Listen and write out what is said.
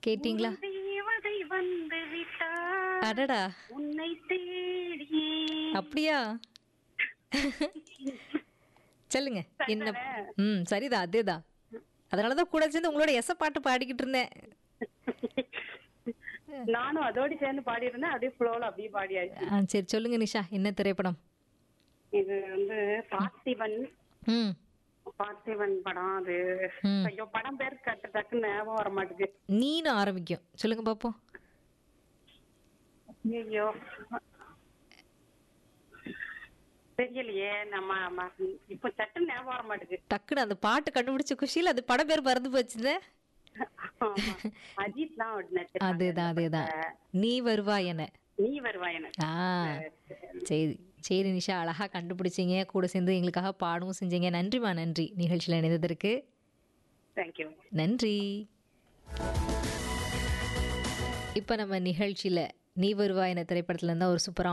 கேட்டீங்களா தேவதை வந்து விட்டார் அடடா உன்னை தேடி அப்படியா சொல்லுங்க என்ன ம் சரிதான் அதேதான் அதனாலதான் கூட சேர்ந்து உங்களோட எச பாட்டு பாடிக்கிட்டு இருந்தேன் நானும் அதோட சேர்ந்து பாடி இருந்தேன் அப்படியே ஃப்ளோல அப்படியே பாடியாச்சு ஆ சரி சொல்லுங்க நிஷா என்ன திரைப்படம் இது வந்து பார்த்திபன் ம் பார்த்திபன் படம் அது ம். ஐயோ படம் பேர் கட்டு டக்குன்னு ஞாபகம் வர மாட்டேங்குது நீனு ஆரம்பிக்கும் சொல்லுங்க பாப்போம் ஐயோ தெரியலையே நம்ம ம- இப்ப சட்டுன்னு ஞாபகம் வர மாட்டேங்குது டக்குன்னு அந்த பாட்டு கண்டுபிடிச்ச குஷியில் அது படம் பேர் மறந்து போச்சுதே ஆமா. அஜித் தான் நடிச்சிருக்காங்க. அதேதான் அதேதான் நீ வருவா என நீ வருவாய் எனக்கு ஆ சரி சரி நிஷா அழகா கண்டுபிடிச்சீங்க கூட சேர்ந்து எங்களுக்காக பாடவும் செஞ்சீங்க நன்றிமா நன்றி நிகழ்ச்சியில் இணைந்ததற்கு தேங்க்யூ நன்றி இப்போ நம்ம நிகழ்ச்சியில் நீ வருவா என திரைப்படத்துல இருந்தால் ஒரு சூப்பரான